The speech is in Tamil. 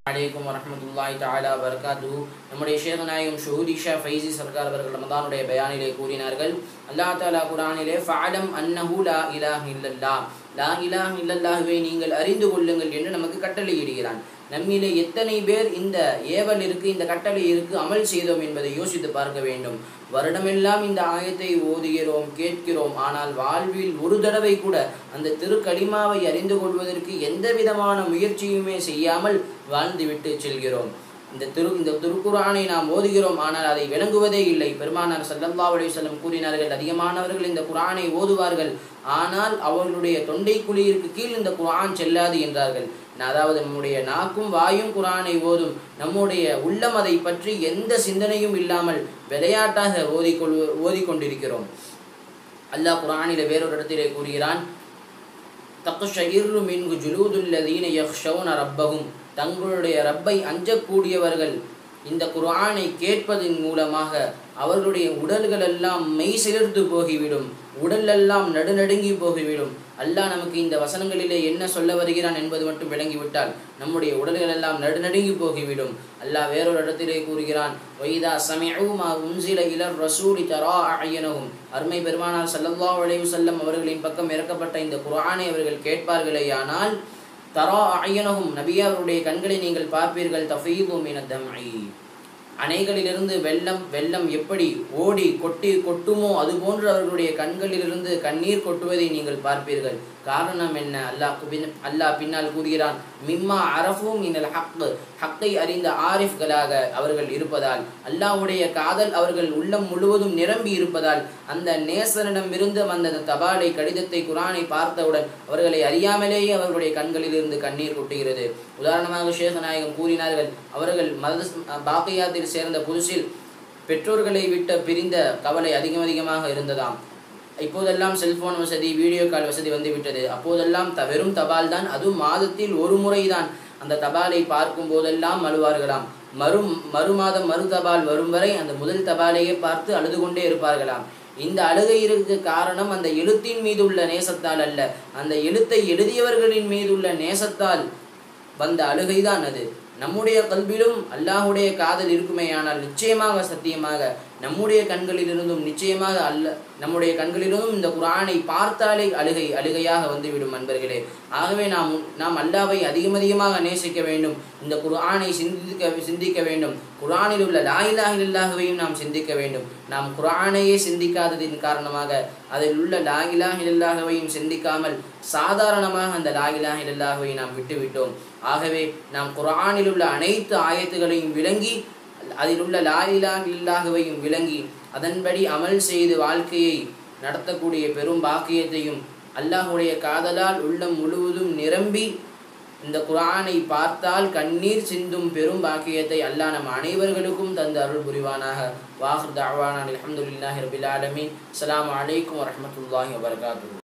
அலைக்கும் வரஹமத்துல்லாஹி தஆலா வபரகாத்து நம்முடைய ஷேக் நாயகம் ஷுஹூத் இஷா ஃபைசி சர்க்கார் அவர்கள் ரமதானுடைய பயானிலே கூறினார்கள் அல்லாஹ் தாலா குரானிலே ஃபஅலம் அன்னஹு லா இலாஹ இல்லல்லாஹ் லா இலாஹ இல்லல்லாஹுவை நீங்கள் அறிந்து கொள்ளுங்கள் என்று நமக்கு கட்டளையிடுகிறான் நம்மிலே எத்தனை பேர் இந்த ஏவல் இருக்கு இந்த கட்டளை இருக்கு அமல் செய்தோம் என்பதை யோசித்து பார்க்க வேண்டும் வருடமெல்லாம் இந்த ஆயத்தை ஓதுகிறோம் கேட்கிறோம் ஆனால் வாழ்வில் ஒரு தடவை கூட அந்த திருக்கடிமாவை அறிந்து கொள்வதற்கு எந்த விதமான முயற்சியுமே செய்யாமல் வாழ்ந்துவிட்டு செல்கிறோம் இந்த திரு இந்த திருக்குறானை நாம் ஓதுகிறோம் ஆனால் அதை விளங்குவதே இல்லை பெருமானார் சல்லல்லா அலைஹி கூறினார்கள் அதிகமானவர்கள் இந்த குரானை ஓதுவார்கள் ஆனால் அவர்களுடைய தொண்டை குழியிற்கு கீழ் இந்த குரான் செல்லாது என்றார்கள் அதாவது நம்முடைய நாக்கும் வாயும் குரானை ஓதும் நம்முடைய உள்ளம் அதை பற்றி எந்த சிந்தனையும் இல்லாமல் விளையாட்டாக ஓதிக்கொள் ஓதிக்கொண்டிருக்கிறோம் அல்லாஹ் குரானில வேறொரு இடத்திலே கூறுகிறான் தக்குஷயிர்ரு மின்கு ஜுலூதுல்லதீன யக்ஷவுன ரப்பகும் தங்களுடைய ரப்பை அஞ்சக்கூடியவர்கள் இந்த குர்ஆனை கேட்பதன் மூலமாக அவர்களுடைய உடல்கள் எல்லாம் மெய் சிலிர்த்து போகிவிடும் உடல் எல்லாம் நடுநடுங்கி போகிவிடும் அல்லாஹ் நமக்கு இந்த வசனங்களிலே என்ன சொல்ல வருகிறான் என்பது மட்டும் விளங்கிவிட்டால் நம்முடைய உடல்கள் எல்லாம் நடுநடுங்கி போகிவிடும் அல்லாஹ் வேறொரு இடத்திலே கூறுகிறான் வைதா சமிஊமா உன்சில இலர் ரசூலி தரா அயனகும் அருமை பெருமானார் சல்லல்லாஹு அலைஹி வஸல்லம் அவர்களின் பக்கம் இறக்கப்பட்ட இந்த குர்ஆனை அவர்கள் கேட்பார்களேயானால் தரா அயனகும் நபியா அவருடைய கண்களை நீங்கள் பார்ப்பீர்கள் தஃபீது மின தம்ஐ அணைகளிலிருந்து வெள்ளம் வெள்ளம் எப்படி ஓடி கொட்டி கொட்டுமோ அதுபோன்று அவர்களுடைய கண்களிலிருந்து கண்ணீர் கொட்டுவதை நீங்கள் பார்ப்பீர்கள் காரணம் என்ன அல்லாஹ் பின் அல்லாஹ் பின்னால் கூறுகிறான் மிம்மா அரஃபும் இனல் ஹக்கு ஹக்கை அறிந்த ஆரிஃப்களாக அவர்கள் இருப்பதால் அல்லாஹ்வுடைய காதல் அவர்கள் உள்ளம் முழுவதும் நிரம்பி இருப்பதால் அந்த நேசனிடமிருந்து வந்த தபாலை கடிதத்தை குரானை பார்த்தவுடன் அவர்களை அறியாமலேயே அவர்களுடைய கண்களிலிருந்து கண்ணீர் கொட்டுகிறது உதாரணமாக சேகநாயகம் கூறினார்கள் அவர்கள் மத பாக்கையாத்தில் சேர்ந்த புதுசில் பெற்றோர்களை விட்ட பிரிந்த கவலை அதிகம் அதிகமாக இருந்ததாம் இப்போதெல்லாம் செல்போன் வசதி வீடியோ கால் வசதி வந்துவிட்டது அப்போதெல்லாம் த வெறும் தபால் தான் அதுவும் மாதத்தில் ஒரு முறைதான் அந்த தபாலை பார்க்கும் போதெல்லாம் அழுவார்களாம் மறு மறு மாதம் மறு தபால் வரும் வரை அந்த முதல் தபாலையே பார்த்து அழுது கொண்டே இருப்பார்களாம் இந்த அழுகையிற்கு காரணம் அந்த எழுத்தின் மீது உள்ள நேசத்தால் அல்ல அந்த எழுத்தை எழுதியவர்களின் மீது உள்ள நேசத்தால் வந்த அழுகைதான் அது நம்முடைய கல்விலும் அல்லாஹுடைய காதல் இருக்குமேயானால் நிச்சயமாக சத்தியமாக நம்முடைய கண்களிலிருந்தும் நிச்சயமாக அல்ல நம்முடைய கண்களிலிருந்தும் இந்த குரானை பார்த்தாலே அழுகை அழுகையாக வந்துவிடும் நண்பர்களே ஆகவே நாம் நாம் அல்லாவை அதிகம் அதிகமாக நேசிக்க வேண்டும் இந்த குரானை சிந்திக்க சிந்திக்க வேண்டும் குரானில் உள்ள லாயிலாக இல்லாகவையும் நாம் சிந்திக்க வேண்டும் நாம் குரானையே சிந்திக்காததின் காரணமாக அதில் உள்ள லாயிலாக இல்லாகவையும் சிந்திக்காமல் சாதாரணமாக அந்த லாயிலாக இல்லாகவை நாம் விட்டுவிட்டோம் ஆகவே நாம் குரானில் உள்ள அனைத்து ஆயத்துகளையும் விளங்கி அதில் உள்ள லாயிலா இல்லாகவையும் விளங்கி அதன்படி அமல் செய்து வாழ்க்கையை நடத்தக்கூடிய பெரும் பாக்கியத்தையும் அல்லாஹுடைய காதலால் உள்ளம் முழுவதும் நிரம்பி இந்த குரானை பார்த்தால் கண்ணீர் சிந்தும் பெரும் பாக்கியத்தை அல்லாஹ் நம் அனைவர்களுக்கும் தந்து அருள் புரிவானாக வாஹர் தாவானான் அலமதுல்லாஹி ரபில் ஆலமீன் அஸ்லாம் வலைக்கம் வரமத்துல்லாஹி வபர்காத்து